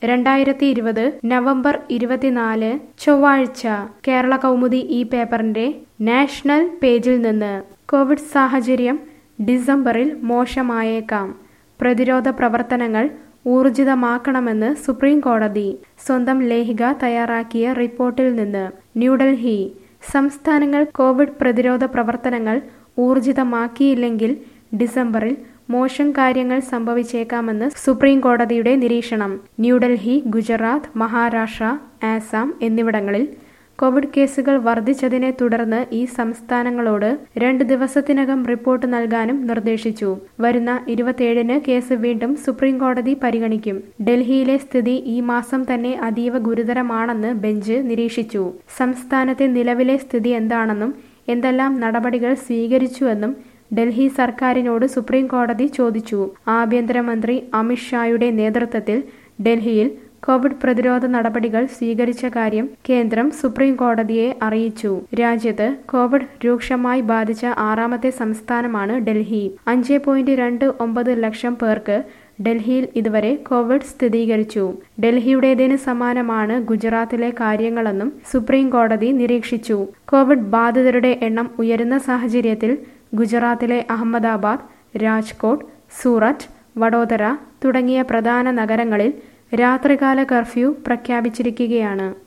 രണ്ടായിരത്തി ഇരുപത് നവംബർ ഇരുപത്തിനാല് ചൊവ്വാഴ്ച കേരള കൗമുദി ഈ പേപ്പറിന്റെ നാഷണൽ പേജിൽ നിന്ന് കോവിഡ് സാഹചര്യം ഡിസംബറിൽ മോശമായേക്കാം പ്രതിരോധ പ്രവർത്തനങ്ങൾ ഊർജിതമാക്കണമെന്ന് സുപ്രീം കോടതി സ്വന്തം ലേഖിക തയ്യാറാക്കിയ റിപ്പോർട്ടിൽ നിന്ന് ന്യൂഡൽഹി സംസ്ഥാനങ്ങൾ കോവിഡ് പ്രതിരോധ പ്രവർത്തനങ്ങൾ ഊർജിതമാക്കിയില്ലെങ്കിൽ ഡിസംബറിൽ മോശം കാര്യങ്ങൾ സംഭവിച്ചേക്കാമെന്ന് സുപ്രീം കോടതിയുടെ നിരീക്ഷണം ന്യൂഡൽഹി ഗുജറാത്ത് മഹാരാഷ്ട്ര ആസാം എന്നിവിടങ്ങളിൽ കോവിഡ് കേസുകൾ വർദ്ധിച്ചതിനെ തുടർന്ന് ഈ സംസ്ഥാനങ്ങളോട് രണ്ട് ദിവസത്തിനകം റിപ്പോർട്ട് നൽകാനും നിർദ്ദേശിച്ചു വരുന്ന ഇരുപത്തിയേഴിന് കേസ് വീണ്ടും സുപ്രീം കോടതി പരിഗണിക്കും ഡൽഹിയിലെ സ്ഥിതി ഈ മാസം തന്നെ അതീവ ഗുരുതരമാണെന്ന് ബെഞ്ച് നിരീക്ഷിച്ചു സംസ്ഥാനത്തെ നിലവിലെ സ്ഥിതി എന്താണെന്നും എന്തെല്ലാം നടപടികൾ സ്വീകരിച്ചുവെന്നും ഡൽഹി സർക്കാരിനോട് സുപ്രീം കോടതി ചോദിച്ചു ആഭ്യന്തരമന്ത്രി അമിത്ഷായുടെ നേതൃത്വത്തിൽ ഡൽഹിയിൽ കോവിഡ് പ്രതിരോധ നടപടികൾ സ്വീകരിച്ച കാര്യം കേന്ദ്രം സുപ്രീം കോടതിയെ അറിയിച്ചു രാജ്യത്ത് കോവിഡ് രൂക്ഷമായി ബാധിച്ച ആറാമത്തെ സംസ്ഥാനമാണ് ഡൽഹി അഞ്ച് പോയിന്റ് രണ്ട് ഒമ്പത് ലക്ഷം പേർക്ക് ഡൽഹിയിൽ ഇതുവരെ കോവിഡ് സ്ഥിരീകരിച്ചു ഡൽഹിയുടേതിന് സമാനമാണ് ഗുജറാത്തിലെ കാര്യങ്ങളെന്നും സുപ്രീം കോടതി നിരീക്ഷിച്ചു കോവിഡ് ബാധിതരുടെ എണ്ണം ഉയരുന്ന സാഹചര്യത്തിൽ ഗുജറാത്തിലെ അഹമ്മദാബാദ് രാജ്കോട്ട് സൂററ്റ് വഡോദര തുടങ്ങിയ പ്രധാന നഗരങ്ങളിൽ രാത്രികാല കർഫ്യൂ പ്രഖ്യാപിച്ചിരിക്കുകയാണ്